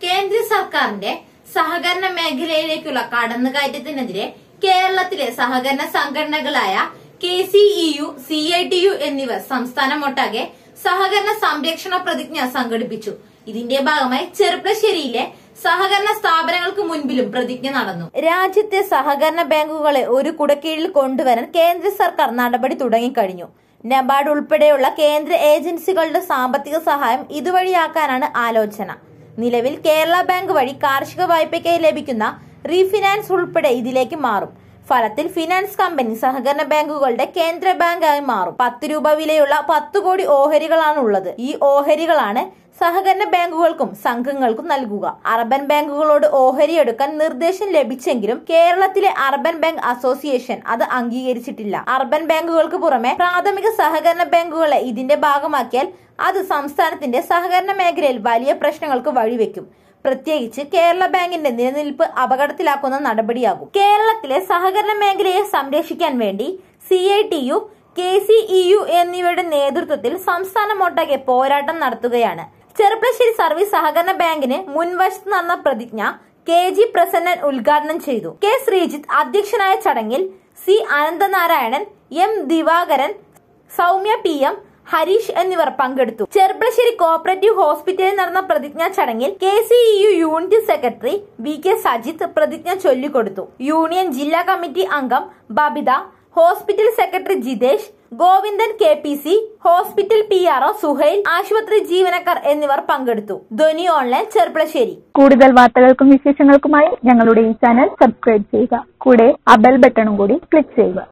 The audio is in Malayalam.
കേന്ദ്ര സർക്കാരിന്റെ സഹകരണ മേഖലയിലേക്കുള്ള കടന്നുകയറ്റത്തിനെതിരെ കേരളത്തിലെ സഹകരണ സംഘടനകളായ K C E U C I T U എന്നിവർ സംസ്ഥാനമൊട്ടാകെ സഹകരണ സംരക്ഷണ പ്രതിജ്ഞ സംഘടിപ്പിച്ചു ഇതിന്റെ ഭാഗമായി ചെറുപ്പശ്ശേരിയിലെ സഹകരണ സ്ഥാപനങ്ങൾക്ക് മുൻപിലും പ്രതിജ്ഞ നടന്നു രാജ്യത്തെ സഹകരണ ബാങ്കുകളെ ഒരു കുടക്കീഴിൽ കൊണ്ടുവരാൻ കേന്ദ്ര സർക്കാർ നടപടി തുടങ്ങിക്കഴിഞ്ഞു നബാർഡ് ഉൾപ്പെടെയുള്ള കേന്ദ്ര ഏജൻസികളുടെ സാമ്പത്തിക സഹായം ഇതുവഴിയാക്കാനാണ് ആലോചന നിലവിൽ കേരള ബാങ്ക് വഴി കാർഷിക വായ്പയ്ക്കായി ലഭിക്കുന്ന റീഫിനാൻസ് ഉൾപ്പെടെ ഇതിലേക്ക് മാറും ഫലത്തിൽ ഫിനാൻസ് കമ്പനി സഹകരണ ബാങ്കുകളുടെ കേന്ദ്ര ബാങ്കായി മാറും പത്ത് രൂപ വിലയുള്ള പത്ത് കോടി ഓഹരികളാണ് ഉള്ളത് ഈ ഓഹരികളാണ് സഹകരണ ബാങ്കുകൾക്കും സംഘങ്ങൾക്കും നൽകുക അർബൻ ബാങ്കുകളോട് ഓഹരി എടുക്കാൻ നിർദ്ദേശം ലഭിച്ചെങ്കിലും കേരളത്തിലെ അർബൻ ബാങ്ക് അസോസിയേഷൻ അത് അംഗീകരിച്ചിട്ടില്ല അർബൻ ബാങ്കുകൾക്ക് പുറമെ പ്രാഥമിക സഹകരണ ബാങ്കുകളെ ഇതിന്റെ ഭാഗമാക്കിയാൽ അത് സംസ്ഥാനത്തിന്റെ സഹകരണ മേഖലയിൽ വലിയ പ്രശ്നങ്ങൾക്ക് വഴിവെക്കും പ്രത്യേകിച്ച് കേരള ബാങ്കിന്റെ നിലനിൽപ്പ് അപകടത്തിലാക്കുന്ന നടപടിയാകും കേരളത്തിലെ സഹകരണ മേഖലയെ സംരക്ഷിക്കാൻ വേണ്ടി C I T U K C E U എന്നിവയുടെ നേതൃത്വത്തിൽ സംസ്ഥാനമൊട്ടാകെ പോരാട്ടം നടത്തുകയാണ് ചെറുപ്പശ്ശേരി സർവീസ് സഹകരണ ബാങ്കിന് മുൻവശത്ത് നടന്ന പ്രതിജ്ഞ കെ ജി പ്രസന്നൻ ഉദ്ഘാടനം ചെയ്തു കെ ശ്രീജിത്ത് അധ്യക്ഷനായ ചടങ്ങിൽ C Ananthanarayanan M Divakaran Soumya P M Harish എന്നിവർ പങ്കെടുത്തു ചെർപ്പളശ്ശേരി കോപ്പറേറ്റീവ് ഹോസ്പിറ്റലിൽ നടന്ന പ്രതിജ്ഞാ ചടങ്ങിൽ K C E U unit secretary V K Sajith പ്രതിജ്ഞ ചൊല്ലിക്കൊടുത്തു യൂണിയൻ ജില്ലാ കമ്മിറ്റി അംഗം Babitha hospital secretary Jithesh Govindan K P C hospital P R O Suhail ആശുപത്രി ജീവനക്കാർ എന്നിവർ പങ്കെടുത്തു ധ്വനി ഓൺലൈൻ ചെർപ്പളശ്ശേരി കൂടുതൽ വാർത്തകൾക്കും വിശേഷങ്ങൾക്കുമായി ഞങ്ങളുടെ ഈ ചാനൽ സബ്സ്ക്രൈബ് ചെയ്യുക കൂടെ ആ ബെൽ ബട്ടണും കൂടി ക്ലിക്ക് ചെയ്യുക